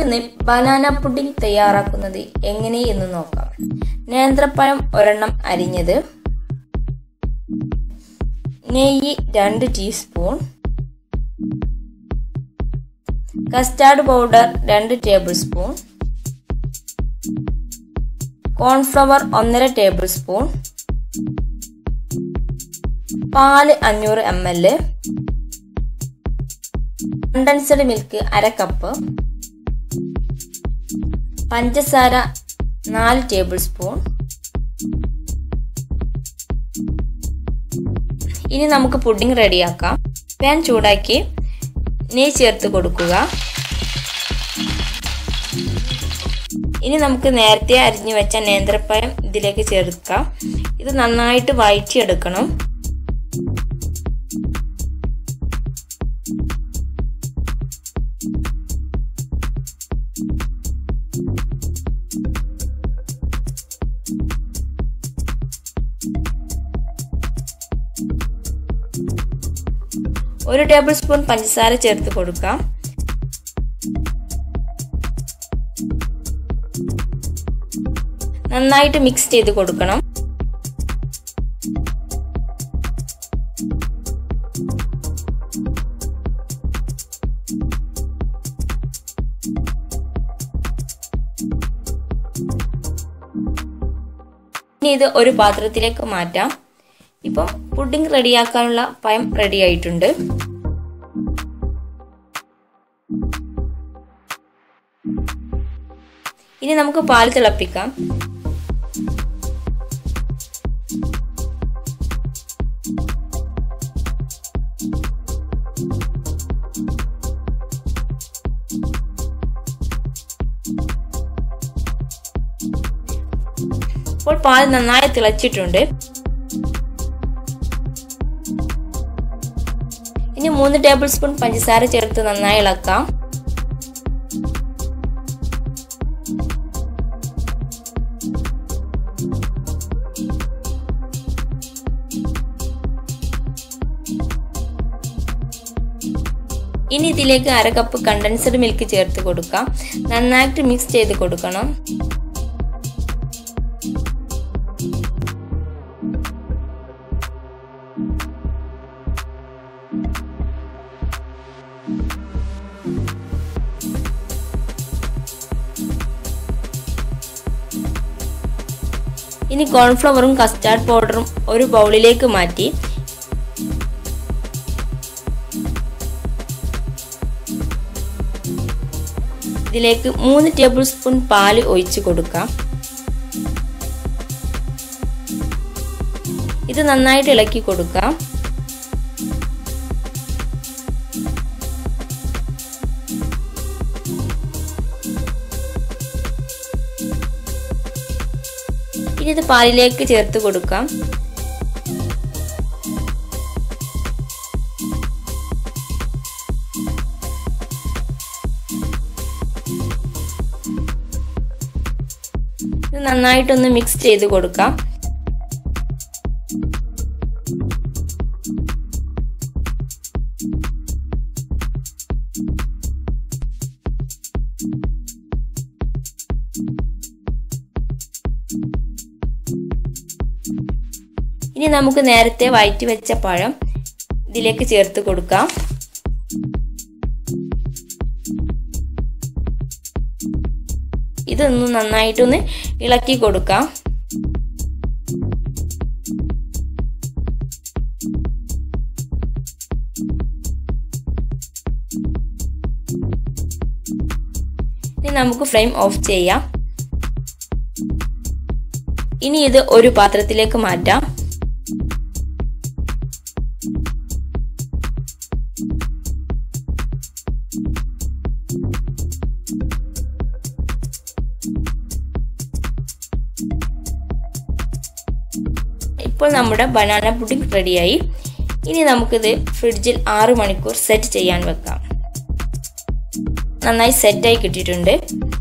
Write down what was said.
നമുക്കിന്ന് banana pudding തയ്യാറാക്കുന്നത് എങ്ങനെയെന്ന് നോക്കാം നേന്ത്രപ്പഴം ഒരെണ്ണം അരിഞ്ഞത് നെയ്യ് രണ്ട് ടീസ്പൂൺ കസ്റ്റാർഡ് പൗഡർ രണ്ട് ടേബിൾ സ്പൂൺ കോൺഫ്ലവർ ഒന്നര ടേബിൾ സ്പൂൺ പാല് അഞ്ഞൂറ് എം എൽ കണ്ടൻസ്ഡ് മിൽക്ക് അര കപ്പ് പഞ്ചസാര നാല് ടേബിൾ സ്പൂൺ ഇനി നമുക്ക് പുഡിംഗ് റെഡിയാക്കാം പാൻ ചൂടാക്കി നെയ്യ് ചേർത്ത് കൊടുക്കുക ഇനി നമുക്ക് നേരത്തെ അരിഞ്ഞു വെച്ച നേന്ത്രപ്പഴം ഇതിലേക്ക് ചേർക്കാം ഇത് നന്നായിട്ട് വഴറ്റിയെടുക്കണം ഒരു ടേബിൾ സ്പൂൺ പഞ്ചസാര ചേർത്ത് കൊടുക്കാം നന്നായിട്ട് മിക്സ് ചെയ്ത് കൊടുക്കണം ഇനി ഇത് ഒരു പാത്രത്തിലേക്ക് മാറ്റാം ഇപ്പം പുഡിംഗ് റെഡിയാക്കാനുള്ള പഴം റെഡി ആയിട്ടുണ്ട് ഇനി നമുക്ക് പാൽ തിളപ്പിക്കാം ഇപ്പോൾ പാൽ നന്നായി തിളച്ചിട്ടുണ്ട് ഇനി മൂന്ന് ടേബിൾ സ്പൂൺ പഞ്ചസാര ചേർത്ത് നന്നായി ഇളക്കാം ഇനി ഇതിലേക്ക് അര കപ്പ് കണ്ടൻസ്ഡ് മിൽക്ക് ചേർത്ത് കൊടുക്കാം നന്നായിട്ട് മിക്സ് ചെയ്ത് കൊടുക്കണം ഇനി കോൺഫ്ലവറും കസ്റ്റാർഡ് പൗഡറും ഒരു ബൗളിലേക്ക് മാറ്റി ഇതിലേക്ക് മൂന്ന് ടേബിൾ സ്പൂൺ പാല് ഒഴിച്ചു കൊടുക്കാം ഇത് നന്നായിട്ട് ഇളക്കി കൊടുക്കാം ഇനി ഇത് പാലിലേക്ക് ചേർത്ത് കൊടുക്കാം ഇത് നന്നായിട്ടൊന്ന് മിക്സ് ചെയ്ത് കൊടുക്കാം ഇനി നമുക്ക് നേരത്തെ വയറ്റി വെച്ച പഴം ഇതിലേക്ക് ചേർത്ത് കൊടുക്കാം ഇതൊന്ന് നന്നായിട്ടൊന്ന് ഇളക്കി കൊടുക്കാം ഇനി നമുക്ക് ഫ്ലെയിം ഓഫ് ചെയ്യാം ഇനി ഇത് ഒരു പാത്രത്തിലേക്ക് മാറ്റാം ഇപ്പോൾ നമ്മുടെ ബനാന പുഡിംഗ് റെഡിയായി ഇനി നമുക്കിത് ഫ്രിഡ്ജിൽ ആറ് മണിക്കൂർ സെറ്റ് ചെയ്യാൻ വെക്കാം നന്നായി സെറ്റായി കിട്ടിയിട്ടുണ്ട്